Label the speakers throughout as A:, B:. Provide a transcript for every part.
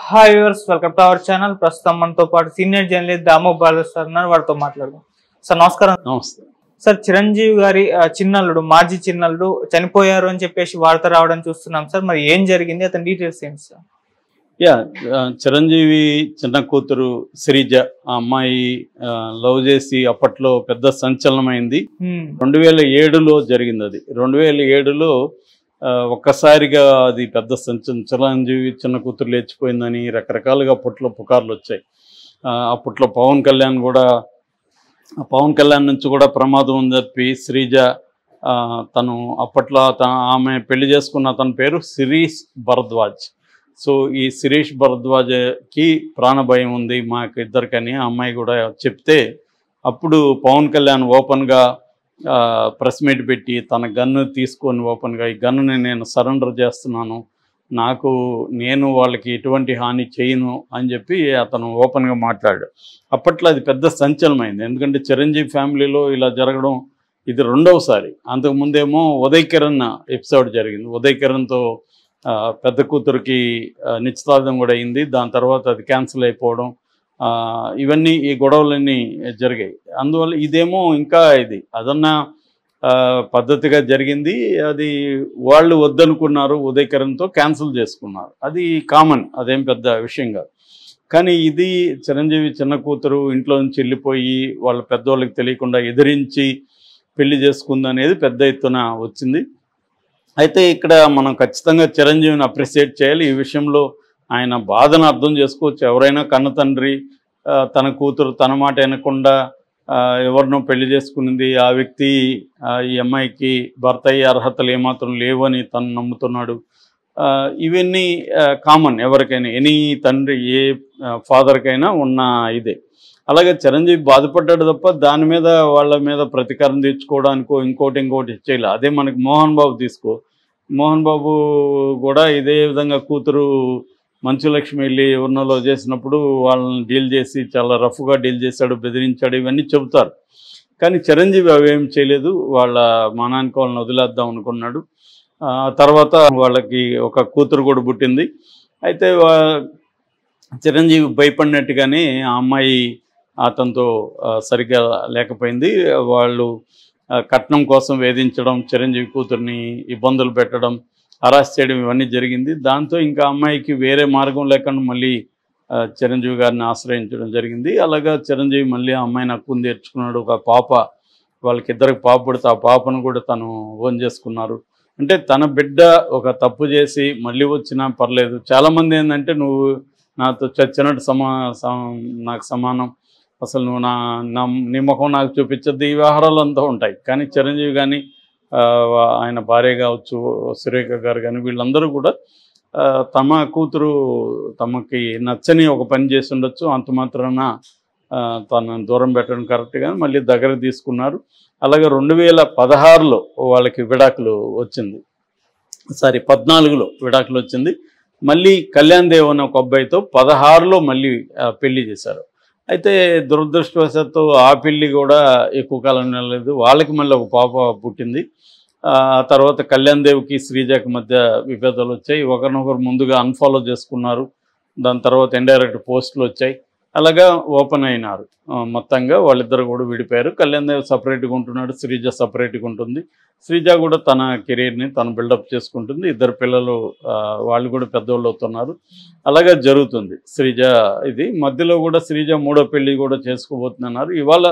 A: Hi viewers welcome to our channel ప్రస్తుతం మనతో పాటు senior journalist Damo Balu sir ఉన్నారు వారితో మాట్లాడదాం సార్ నమస్కారం
B: నమస్తే
A: సార్ చిరంజీవి గారి ఆ, చిన్నల్లుడు మాజీ చిన్నల్లుడు చనిపోయారు అని చెప్పేసి వార్త రావడం చూస్తున్నాం సార్ మరి ఏం జరిగింది అతని డీటెయిల్స్ ఏంటి సార్
B: యా ఆ, చిరంజీవి చిన్న కూతురు శ్రీజ ఆ అమ్మాయి ఆ, లవ్ చేసి అప్పట్లో పెద్ద సంచలనమైంది
A: హ్మ్.
B: రెండు వేల ఏడులో జరిగింది అది రెండు వేల ఏడులో ఆ, ఒక్కసారిగా అది పెద్ద సంచలనం చిరంజీవి చిన్న కూతురు లేచిపోయిందని రకరకాలుగా అప్పట్లో పుకార్లు వచ్చాయి ఆ, అప్పట్లో పవన్ కళ్యాణ్ కూడా ఆ పవన్ కళ్యాణ్ నుంచి కూడా ప్రమాదం అని చెప్పి శ్రీజ ఆ, తను అప్పట్లో త- ఆమె పెళ్లి చేసుకున్న అతని పేరు శిరీష్ భరద్వాజ్ సో ఈ శిరీష్ భరద్వాజ్కి ప్రాణభయం ఉంది మాకు ఇద్దరికని ఆ అమ్మాయి కూడా చెప్తే అప్పుడు పవన్ కళ్యాణ్ ఓపెన్గా ప్రెస్ మీట్ పెట్టి తన గన్ను తీసుకొని ఓపెన్గా ఈ గన్నుని నేను సరెండర్ చేస్తున్నాను నాకు నేను వాళ్ళకి ఎటువంటి హాని చేయను అని చెప్పి అతను ఓపెన్గా మాట్లాడాడు అప్పట్లో అది పెద్ద సంచలనమైంది ఎందుకంటే చిరంజీవి ఫ్యామిలీలో ఇలా జరగడం ఇది రెండవసారి అంతకుముందేమో ఉదయ్ కిరణ్ ఎపిసోడ్ జరిగింది ఉదయ్ కిరణ్తో ఆ, పెద్ద కూతురికి ఆ, నిశ్చితార్థం కూడా అయింది దాని తర్వాత అది క్యాన్సిల్ అయిపోవడం ఆ, ఇవన్నీ ఈ గొడవలన్నీ జరిగాయి అందువల్ల ఇదేమో ఇంకా ఇది అదన్నా ఆ, పద్ధతిగా జరిగింది అది వాళ్ళు వద్దనుకున్నారు ఉదయకరణ్తో క్యాన్సిల్ చేసుకున్నారు అది కామన్ అదేం పెద్ద విషయం కాదు కానీ ఇది చిరంజీవి చిన్న కూతురు ఇంట్లో నుంచి వెళ్ళిపోయి వాళ్ళ పెద్దవాళ్ళకి తెలియకుండా ఎదిరించి పెళ్లి చేసుకుంది అనేది పెద్ద ఎత్తున వచ్చింది అయితే ఇక్కడ మనం ఖచ్చితంగా చిరంజీవిని అప్రిషియేట్ చేయాలి ఈ విషయంలో ఆయన బాధను అర్థం చేసుకోవచ్చు ఎవరైనా కన్న తండ్రి ఆ, తన కూతురు తన మాట వినకుండా ఆ, ఎవరినో పెళ్లి చేసుకునింది ఆ వ్యక్తి ఆ, ఈ అమ్మాయికి భర్త అయ్యే అర్హతలు ఏమాత్రం లేవు అని తను నమ్ముతున్నాడు ఆ, ఇవన్నీ కామన్ ఎవరికైనా ఎనీ తండ్రి ఏ ఫాదర్కైనా ఉన్న ఇదే అలాగే చిరంజీవి బాధపడ్డాడు తప్ప దాని మీద వాళ్ళ మీద ప్రతీకారం తీర్చుకోవడానికో ఇంకోటి ఇంకోటి చేయలే అదే మనకి మోహన్ బాబు తీసుకో మోహన్ బాబు కూడా ఇదే విధంగా కూతురు మంచులక్ష్మి వెళ్ళి ఉన్నలో చేసినప్పుడు వాళ్ళని డీల్ చేసి చాలా రఫ్గా డీల్ చేశాడు బెదిరించాడు ఇవన్నీ చెబుతారు కానీ చిరంజీవి అవేం చేయలేదు వాళ్ళ మానానికి వాళ్ళని వదిలేద్దాం అనుకున్నాడు ఆ తర్వాత వాళ్ళకి ఒక కూతురు కూడా పుట్టింది అయితే వా- చిరంజీవి భయపడినట్టుగానే ఆ అమ్మాయి అతనితో ఆ, సరిగ్గా లేకపోయింది వాళ్ళు ఆ, కట్నం కోసం వేధించడం చిరంజీవి కూతుర్ని ఇబ్బందులు పెట్టడం అరెస్ట్ చేయడం ఇవన్నీ జరిగింది దాంతో ఇంకా అమ్మాయికి వేరే మార్గం లేకుండా మళ్ళీ ఆ, చిరంజీవి గారిని ఆశ్రయించడం జరిగింది అలాగా చిరంజీవి మళ్ళీ ఆ అమ్మాయిని హక్కును తీర్చుకున్నాడు ఒక పాప వాళ్ళకి ఇద్దరికి పాప పుడితే ఆ పాపను కూడా తను ఓన్ చేసుకున్నారు అంటే తన బిడ్డ ఒక తప్పు చేసి మళ్ళీ వచ్చినా పర్లేదు చాలామంది ఏంటంటే నువ్వు నాతో చచ్చినట్టు సమా సమ- నాకు సమానం అసలు నువ్వు నా నా నీ ముఖం నాకు చూపించద్దు ఈ వ్యవహారాలు అంతా ఉంటాయి కానీ చిరంజీవి కానీ ఆ, ఆయన భార్య కావచ్చు సురేఖ గారు కానీ వీళ్ళందరూ కూడా ఆ, తమ కూతురు తమకి నచ్చని ఒక పని చేసి ఉండొచ్చు అంత మాత్రాన ఆ, తనను దూరం పెట్టడం కరెక్ట్ కానీ మళ్ళీ దగ్గర తీసుకున్నారు అలాగే రెండు వేల పదహారులో వాళ్ళకి విడాకులు వచ్చింది సారీ పద్నాలుగులో విడాకులు వచ్చింది మళ్ళీ కళ్యాణ్ దేవ్ అనే ఒక అబ్బాయితో పదహారులో మళ్ళీ ఆ, పెళ్లి చేశారు అయితే దురదృష్టవశాత్తు ఆ పెళ్లి కూడా ఎక్కువ కాలం నిలలేదు వాళ్ళకి మళ్ళీ ఒక పాప పుట్టింది ఆ తర్వాత కళ్యాణ్ దేవ్కి శ్రీజాకి మధ్య విభేదాలు వచ్చాయి ఒకరినొకరు ముందుగా అన్ఫాలో చేసుకున్నారు దాని తర్వాత ఇండైరెక్ట్ పోస్టులు వచ్చాయి అలాగా ఓపెన్ అయినారు ఆ, మొత్తంగా వాళ్ళిద్దరు కూడా విడిపోయారు కళ్యాణ్ దేవ్ సపరేట్గా ఉంటున్నాడు శ్రీజ సపరేట్గా ఉంటుంది శ్రీజ కూడా తన కెరీర్ని తను బిల్డప్ చేసుకుంటుంది ఇద్దరు పిల్లలు ఆ, వాళ్ళు కూడా పెద్దోళ్ళు అవుతున్నారు అలాగే జరుగుతుంది శ్రీజ ఇది మధ్యలో కూడా శ్రీజ మూడో పెళ్లి కూడా చేసుకోబోతున్నారు ఇవాళ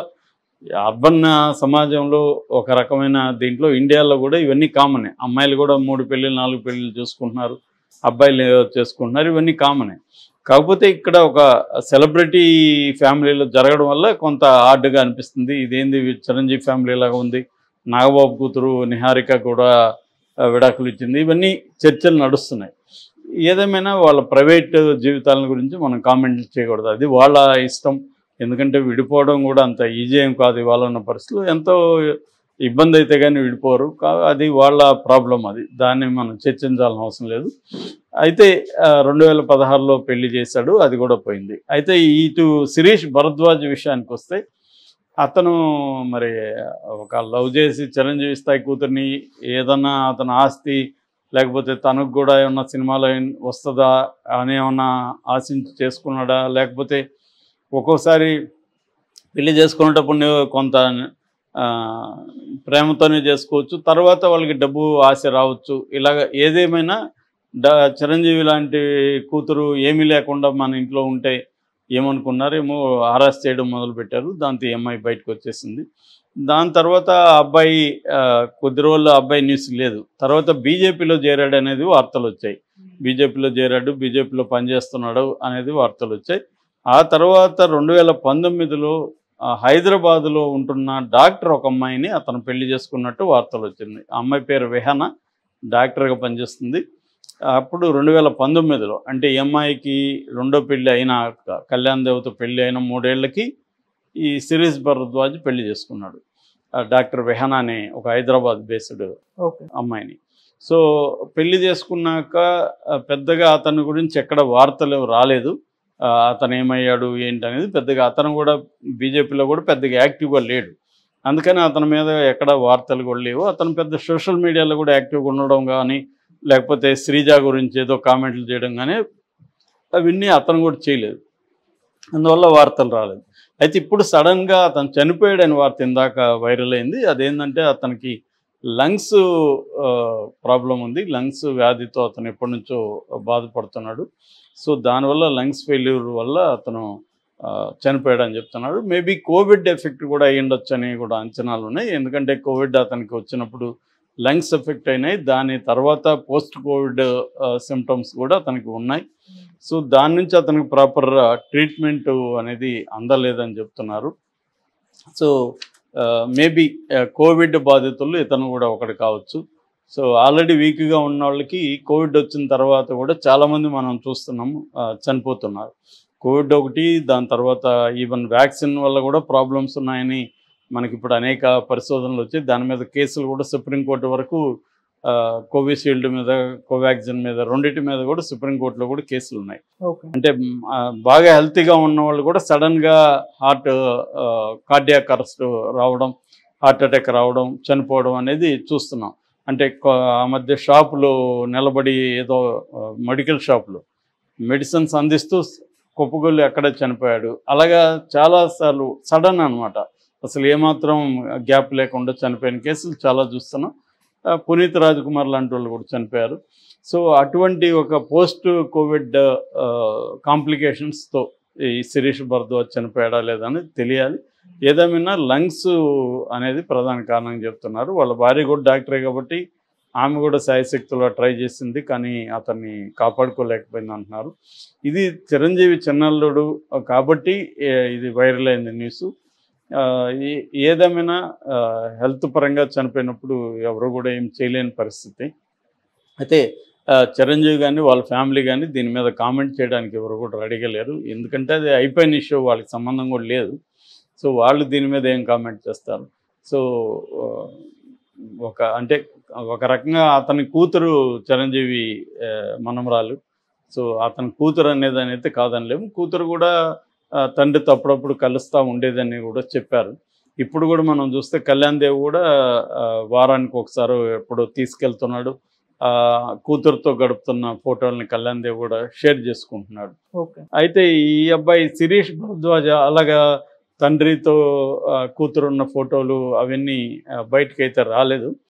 B: అర్బన్ సమాజంలో ఒక రకమైన దీంట్లో ఇండియాలో కూడా ఇవన్నీ కామనే అమ్మాయిలు కూడా మూడు పెళ్ళిళ్ళు నాలుగు పెళ్ళిళ్ళు చూసుకుంటున్నారు అబ్బాయిలు చేసుకుంటున్నారు ఇవన్నీ కామనే కాకపోతే ఇక్కడ ఒక సెలబ్రిటీ ఫ్యామిలీలో జరగడం వల్ల కొంత హార్డ్గా అనిపిస్తుంది ఇదేంది చిరంజీవి ఫ్యామిలీ లాగా ఉంది నాగబాబు కూతురు నిహారిక కూడా ఆ, విడాకులు ఇచ్చింది ఇవన్నీ చర్చలు నడుస్తున్నాయి ఏదేమైనా వాళ్ళ ప్రైవేట్ జీవితాల గురించి మనం కామెంట్ చేయకూడదు అది వాళ్ళ ఇష్టం ఎందుకంటే విడిపోవడం కూడా అంత ఈజీ ఏం కాదు ఇవాళ ఉన్న పరిస్థితులు ఎంతో ఇబ్బంది అయితే కానీ విడిపోరు కా- అది వాళ్ళ ప్రాబ్లం అది దాన్ని మనం చర్చించాల్సిన అవసరం లేదు అయితే రెండు వేల పదహారులో పెళ్లి చేశాడు అది కూడా పోయింది అయితే ఇటు శిరీష్ భరద్వాజ్ విషయానికి వస్తే అతను మరి ఒక లవ్ చేసి చిరంజీవి స్థాయి కూతుర్ని ఏదన్నా అతని ఆస్తి లేకపోతే తనకు కూడా ఏమన్నా సినిమాలో ఏం- వస్తుందా అని ఏమన్నా ఆశించి చేసుకున్నాడా లేకపోతే ఒక్కోసారి పెళ్లి చేసుకునేటప్పుడు నువ్వు కొంత ఆ, ప్రేమతోనే చేసుకోవచ్చు తర్వాత వాళ్ళకి డబ్బు ఆశ రావచ్చు ఇలాగ ఏదేమైనా డ చిరంజీవి లాంటి కూతురు ఏమీ లేకుండా మన ఇంట్లో ఉంటే ఏమనుకున్నారేమో ఆరాస్ చేయడం మొదలుపెట్టారు దాంతో ఈ అమ్మాయి బయటకు వచ్చేసింది దాని తర్వాత ఆ అబ్బాయి ఆ, కొద్ది రోజులు ఆ అబ్బాయి న్యూస్ లేదు తర్వాత బీజేపీలో చేరాడు అనేది వార్తలు వచ్చాయి బీజేపీలో చేరాడు బీజేపీలో పనిచేస్తున్నాడు అనేది వార్తలు వచ్చాయి ఆ తర్వాత రెండు వేల పంతొమ్మిదిలో ఆ, హైదరాబాదులో ఉంటున్న డాక్టర్ ఒక అమ్మాయిని అతను పెళ్లి చేసుకున్నట్టు వార్తలు వచ్చింది ఆ అమ్మాయి పేరు విహాన డాక్టర్గా పనిచేస్తుంది అప్పుడు రెండు వేల పంతొమ్మిదిలో అంటే ఈ అమ్మాయికి రెండో పెళ్లి అయిన క- కళ్యాణ్ దేవత పెళ్లి అయిన మూడేళ్లకి ఈ సిరీస్ భరద్వాజ్ పెళ్లి చేసుకున్నాడు ఆ డాక్టర్ విహాన అనే ఒక హైదరాబాద్ బేస్డ్
A: ఓకే
B: అమ్మాయిని సో పెళ్లి చేసుకున్నాక ఆ, పెద్దగా అతని గురించి ఎక్కడ వార్తలు రాలేదు ఆ, అతను ఏమయ్యాడు ఏంటి అనేది పెద్దగా అతను కూడా బీజేపీలో కూడా పెద్దగా యాక్టివ్గా లేడు అందుకని అతని మీద ఎక్కడ వార్తలు కూడా లేవు అతను పెద్ద సోషల్ మీడియాలో కూడా యాక్టివ్గా ఉండడం కానీ లేకపోతే శ్రీజ గురించి ఏదో కామెంట్లు చేయడం కానీ అవన్నీ అతను కూడా చేయలేదు అందువల్ల వార్తలు రాలేదు అయితే ఇప్పుడు సడన్గా అతను చనిపోయాడని వార్త ఇందాక వైరల్ అయింది అదేంటంటే అతనికి లంగ్స్ ప్రాబ్లం ఉంది లంగ్స్ వ్యాధితో అతను ఎప్పటి నుంచో బాధపడుతున్నాడు సో దానివల్ల లంగ్స్ ఫెయిల్యూర్ వల్ల అతను ఆ, చనిపోయాడని చెప్తున్నాడు మేబీ కోవిడ్ ఎఫెక్ట్ కూడా అయ్యిండొచ్చు అని కూడా అంచనాలు ఉన్నాయి ఎందుకంటే కోవిడ్ అతనికి వచ్చినప్పుడు లంగ్స్ ఎఫెక్ట్ అయినాయి దాని తర్వాత పోస్ట్ కోవిడ్ సిమ్టమ్స్ కూడా అతనికి ఉన్నాయి సో దాని నుంచి అతనికి ప్రాపర్ ట్రీట్మెంట్ అనేది అందలేదని చెప్తున్నారు సో మేబీ కోవిడ్ బాధితులు ఇతను కూడా ఒకటి కావచ్చు సో ఆల్రెడీ వీక్గా ఉన్న వాళ్ళకి కోవిడ్ వచ్చిన తర్వాత కూడా చాలామంది మనం చూస్తున్నాము ఆ, చనిపోతున్నారు కోవిడ్ ఒకటి దాని తర్వాత ఈవెన్ వ్యాక్సిన్ వల్ల కూడా ప్రాబ్లమ్స్ ఉన్నాయని మనకి ఇప్పుడు అనేక పరిశోధనలు వచ్చాయి దాని మీద కేసులు కూడా సుప్రీంకోర్టు వరకు ఆ, కోవిషీల్డ్ మీద కోవాక్సిన్ మీద రెండింటి మీద కూడా సుప్రీంకోర్టులో కూడా కేసులు ఉన్నాయి
A: ఓకే
B: అంటే మ్, ఆ, బాగా హెల్తీగా ఉన్న వాళ్ళు కూడా సడన్గా హార్ట్ కార్డియాక్ అరెస్ట్ రావడం హార్ట్ అటాక్ రావడం చనిపోవడం అనేది చూస్తున్నాం అంటే కొ- ఆ మధ్య షాపులో నిలబడి ఏదో మెడికల్ షాపులో మెడిసిన్స్ అందిస్తూ కుప్పగొల్లి అక్కడే చనిపోయాడు అలాగా చాలాసార్లు సడన్ అన్నమాట అసలు ఏమాత్రం గ్యాప్ లేకుండా చనిపోయిన కేసులు చాలా చూస్తున్నాం ఆ, పునీత్ రాజ్ కుమార్ లాంటి వాళ్ళు కూడా చనిపోయారు సో అటువంటి ఒక పోస్ట్ కోవిడ్ కాంప్లికేషన్స్తో ఈ శిరీష్ భరద్వాజ్ చనిపోయాడా లేదా అనేది తెలియాలి ఏదేమైనా లంగ్స్ అనేది ప్రధాన కారణం చెప్తున్నారు వాళ్ళ భార్య కూడా డాక్టరే కాబట్టి ఆమె కూడా శాయశక్తులో ట్రై చేసింది కానీ అతన్ని కాపాడుకోలేకపోయింది అంటున్నారు ఇది చిరంజీవి చిన్నల్లుడు కాబట్టి ఏ- ఇది వైరల్ అయింది న్యూస్ ఆ, ఏ- ఏదేమైనా హెల్త్ పరంగా చనిపోయినప్పుడు ఎవరు కూడా ఏం చేయలేని పరిస్థితి అయితే ఆ, చిరంజీవి కానీ వాళ్ళ ఫ్యామిలీ కానీ దీని మీద కామెంట్ చేయడానికి ఎవరు కూడా రెడీగా లేరు ఎందుకంటే అది అయిపోయిన ఇష్యూ వాళ్ళకి సంబంధం కూడా లేదు సో వాళ్ళు దీని మీద ఏం కామెంట్ చేస్తారు సో ఆ, ఒక అంటే ఒక రకంగా అతని కూతురు చిరంజీవి ఆ, మనమరాలు సో అతని కూతురు అనేది అయితే కాదనిలేము కూతురు కూడా ఆ, తండ్రితో అప్పుడప్పుడు కలుస్తూ ఉండేదని కూడా చెప్పారు ఇప్పుడు కూడా మనం చూస్తే కళ్యాణ్ దేవ్ కూడా ఆ, వారానికి ఒకసారి ఎప్పుడు తీసుకెళ్తున్నాడు ఆ, కూతురుతో గడుపుతున్న ఫోటోల్ని కళ్యాణ్ దేవ్ కూడా షేర్ చేసుకుంటున్నాడు
A: ఓకే
B: అయితే ఈ అబ్బాయి శిరీష్ భరద్వాజ అలాగా తండ్రితో ఆ, కూతురున్న ఫోటోలు అవన్నీ ఆ, బయటకైతే రాలేదు